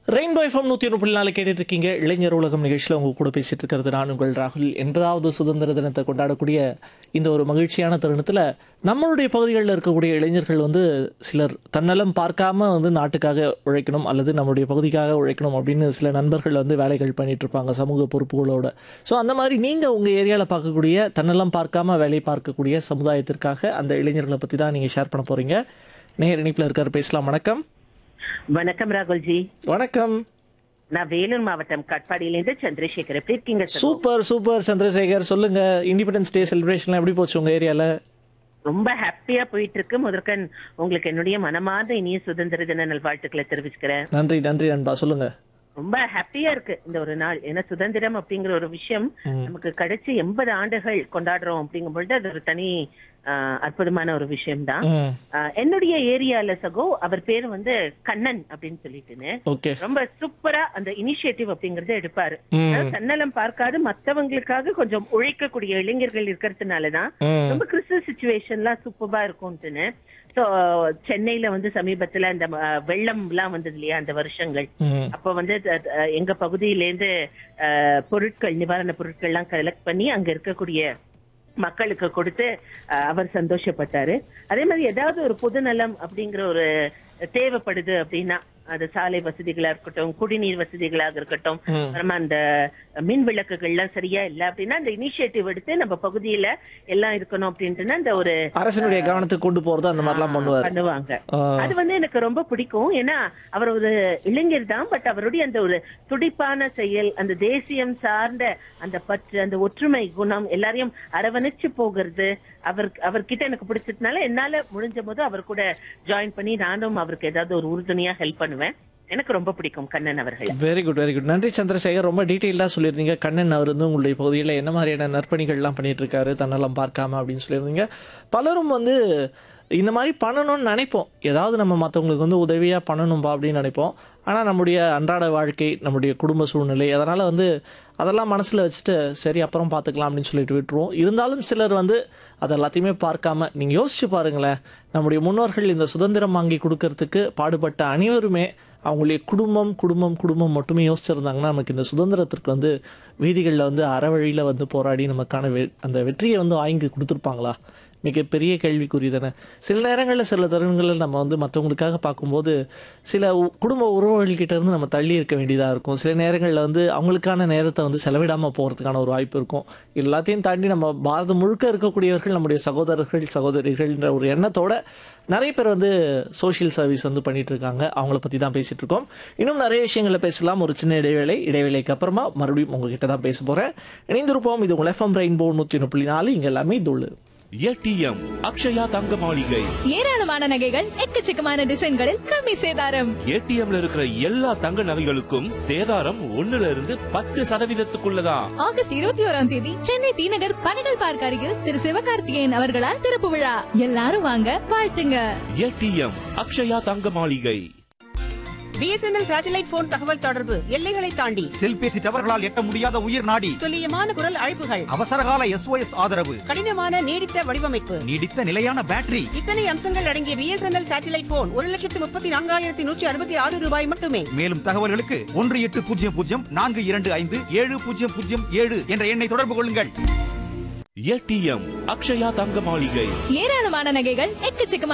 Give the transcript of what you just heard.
Rainbow FM நூற்றி ஒன்று புள்ளி நாலு கேட்டுட்டு இருக்கீங்க இளைஞர் உலகம் நிகழ்ச்சியில் உங்க கூட பேசிட்டு இருக்கிறது நான் உங்கள் ராகுல் எண்பதாவது சுதந்திர தினத்தை கொண்டாடக்கூடிய இந்த ஒரு மகிழ்ச்சியான தருணத்தில் நம்மளுடைய பகுதிகளில் இருக்கக்கூடிய இளைஞர்கள் வந்து சிலர் தன்னலம் பார்க்காம வந்து நாட்டுக்காக உழைக்கணும் அல்லது நம்மளுடைய பகுதிக்காக உழைக்கணும் அப்படின்னு சில நண்பர்கள் வந்து வேலைகள் பண்ணிட்டு இருப்பாங்க சமூக பொறுப்புகளோட ஸோ அந்த மாதிரி நீங்கள் உங்கள் ஏரியாவில் பார்க்கக்கூடிய தன்னலம் பார்க்காம வேலை பார்க்கக்கூடிய சமுதாயத்திற்காக அந்த இளைஞர்களை பற்றி தான் நீங்கள் ஷேர் பண்ண போகிறீங்க நேர் இணைப்பில் இருக்கார் பேசலாம் வணக்கம் வணக்கம் ராகுல்ஜி வணக்கம் நான் வேலூர் மாவட்டம் கட்பாடியிலேருந்து சந்திரசேகர் எப்படி இருக்கீங்க சார் சூப்பர் சூப்பர் சந்திரசேகர் சொல்லுங்க இண்டிபெண்டன்ஸ் டே செலிப்ரேஷன்லாம் எப்படி போச்சு உங்க ஏரியால ரொம்ப ஹாப்பியா போயிட்டு இருக்கு முதற்கண் உங்களுக்கு என்னுடைய மனமார்ந்த இனிய சுதந்திர தின நல்வாழ்த்துக்களை தெரிவிச்சுக்கிறேன் நன்றி நன்றி நண்பா சொல்லுங்க ரொம்ப ஹாப்பியா இருக்கு இந்த ஒரு நாள் ஏன்னா சுதந்திரம் அப்படிங்கிற ஒரு விஷயம் நமக்கு கிடைச்சு எண்பது ஆண்டுகள் கொண்டாடுறோம் அப்படிங்கும் பொழுது அது ஒரு தனி ஆஹ், அற்புதமான ஒரு விஷயம்தான் ம் ஆஹ், என்னுடைய ஏரியால சகோ அவர் பேரு வந்து கண்ணன் அப்படின்னு சொல்லிட்டுன்னு ஓகே ரொம்ப சூப்பரா அந்த இனிஷியேட்டிவ் அப்படிங்கறத எடுப்பாரு ம் அதாவது தன்னலம் பார்க்காது மத்தவங்களுக்காக கொஞ்சம் உழைக்கக்கூடிய இளைஞர்கள் இருக்கிறதுனாலதான் ம் ரொம்ப கிறிஸ்டல் சுச்சுவேஷன்லாம் சூப்பரா இருக்கும்ட்டுன்னு சோ சென்னையில வந்து சமீபத்துல இந்த அஹ், வெள்ளம் எல்லாம் வந்தது இல்லையா அந்த வருஷங்கள் ம் அப்ப வந்து அஹ், அஹ், எங்க பகுதியிலேருந்து அஹ், பொருட்கள் நிவாரண பொருட்கள் எல்லாம் கலெக்ட் பண்ணி அங்க இருக்கக்கூடிய மக்களுக்கு கொடுத்து அஹ், அவர் சந்தோஷப்பட்டாரு அதே மாதிரி ஏதாவது ஒரு பொதுநலம் அப்படிங்கிற ஒரு தேவைப்படுது அப்படின்னா அது சாலை வசதிகளா இருக்கட்டும் குடிநீர் வசதிகளாக இருக்கட்டும் ம். அப்புறமா அந்த மின் விளக்குகள்லாம் சரியா இல்ல அப்படின்னா அந்த இனிஷியேட்டிவ் எடுத்து நம்ம பகுதியில எல்லாம் இருக்கணும் அப்படின்ட்டுனா அந்த ஒரு அரசனுடைய கவனத்துக்கு கொண்டு போறது அந்த மாதிரிலாம் பண்ணுவார் பண்ணுவாங்க ஆ, அது வந்து எனக்கு ரொம்ப பிடிக்கும் ஏன்னா அவர் ஒரு இளைஞர் தான் பட் அவருடைய அந்த ஒரு துடிப்பான செயல் அந்த தேசியம் சார்ந்த அந்த பற்று அந்த ஒற்றுமை குணம் எல்லாரையும் அரவணைச்சு போகிறது அவர் அவர்கிட்ட எனக்கு பிடிச்சதுனால என்னால முடிஞ்ச போது அவர் கூட ஜாயின் பண்ணி நானும் அவருக்கு ஏதாவது ஒரு உறுதுணையா ஹெல்ப் பண்ணுவேன் எனக்கு ரொம்ப பிடிக்கும் கண்ணன் அவர்கள் வெரி குட் வெரி குட் நன்றி சந்திரசேகர் ரொம்ப டீட்டெயிலாக சொல்லியிருந்தீங்க கண்ணன் அவர் வந்து உங்களுடைய பகுதியில் என்ன மாதிரியான நற்பணிகள்லாம் பண்ணிட்டு இருக்காரு தன்னெல்லாம் பார்க்காம அப்படின்னு சொல்லியிருந்தீங்க பலரும் வந்து இந்த மாதிரி பண்ணணும்னு நினைப்போம் ஏதாவது நம்ம மற்றவங்களுக்கு வந்து உதவியாக பண்ணணும்பா அப்படின்னு நினைப்போம் ஆனால் நம்முடைய அன்றாட வாழ்க்கை நம்முடைய குடும்ப சூழ்நிலை அதனால் வந்து அதெல்லாம் மனசில் வச்சுட்டு சரி அப்புறம் பார்த்துக்கலாம் அப்படின்னு சொல்லிட்டு விட்டுருவோம் இருந்தாலும் சிலர் வந்து அது எல்லாத்தையுமே பார்க்காம நீங்கள் யோசிச்சு பாருங்களேன் நம்முடைய முன்னோர்கள் இந்த சுதந்திரம் வாங்கி கொடுக்கறதுக்கு பாடுபட்ட அனைவருமே அவங்களுடைய குடும்பம் குடும்பம் குடும்பம் மட்டுமே யோசிச்சிருந்தாங்கன்னா நமக்கு இந்த சுதந்திரத்திற்கு வந்து வீதிகளில் வந்து அறவழியில் வந்து போராடி நமக்கான வெ அந்த வெற்றியை வந்து வாங்கி கொடுத்துருப்பாங்களா மிகப்பெரிய கேள்விக்குறி தானே சில நேரங்களில் சில தருணங்களில் நம்ம வந்து மற்றவங்களுக்காக பார்க்கும்போது சில உ- குடும்ப உறவுகள்கிட்ட இருந்து நம்ம தள்ளி இருக்க வேண்டியதாக இருக்கும் சில நேரங்களில் வந்து அவங்களுக்கான நேரத்தை வந்து செலவிடாமல் போகிறதுக்கான ஒரு வாய்ப்பு இருக்கும் எல்லாத்தையும் தாண்டி நம்ம பாரதம் முழுக்க இருக்கக்கூடியவர்கள் நம்முடைய சகோதரர்கள் சகோதரிகள்ன்ற ஒரு எண்ணத்தோட நிறைய பேர் வந்து சோஷியல் சர்வீஸ் வந்து பண்ணிட்டு இருக்காங்க அவங்கள பற்றி தான் பேசிட்டு இருக்கோம் இன்னும் நிறைய விஷயங்களை பேசலாம் ஒரு சின்ன இடைவேளை இடைவேளைக்கு அப்புறமா மறுபடியும் உங்ககிட்ட தான் பேச போகிறேன் இணைந்திருப்போம் இது உங்கள் எஃப்எம் ரெயின்போ நூற்றி ஒன்று புள்ளி நாலு இங்கே எல்லாமே துள்ளு ஏடிஎம் அக்ஷயா தங்க மாளிகை ஏராளமான நகைகள் எக்கச்சக்கமான டிசைன்களில் கம்மி சேதாரம் ஏடிஎம்ல இருக்கிற எல்லா தங்க நகைகளுக்கும் சேதாரம் ஒண்ணுல இருந்து பத்து சதவீதத்துக்குள்ளதான் ஆகஸ்ட் இருபத்தி ஓராம் தேதி சென்னை டி நகர் பனகல் பார்க் அருகில் திரு சிவகார்த்திகேயன் அவர்களால் திறப்பு விழா எல்லாரும் வாங்க வாழ்த்துங்க ஏடிஎம் அக்ஷயா தங்க மாளிகை பிஎஸ்என்எல் சேட்டலைட் போன் தகவல் தொடர்பு எல்லைகளை தாண்டி செல்பேசி டவர்களால் எட்ட முடியாத உயிர் நாடி துல்லியமான குரல் அழைப்புகள் அவசரகால எஸ்ஓஎஸ் ஆதரவு கடினமான நீடித்த வடிவமைப்பு நீடித்த நிலையான பேட்டரி இத்தனை அம்சங்கள் அடங்கிய பிஎஸ்என்எல் சேட்டலைட் போன் ஒரு லட்சத்து முப்பத்தி நான்காயிரத்தி நூற்றி அறுபத்தி ஆறு ரூபாய் மட்டுமே மேலும் தகவல்களுக்கு ஒன்று எட்டு பூஜ்ஜியம் பூஜ்ஜியம் நான்கு இரண்டு ஐந்து ஏழு பூஜ்ஜியம் பூஜ்ஜியம் ஏழு என்ற எண்ணை தொடர்பு கொள்ளுங்கள் ஏடிஎம் அக்ஷயா தங்க மாளிகை ஏராளமான நகைகள் எக்கச்சக்கமான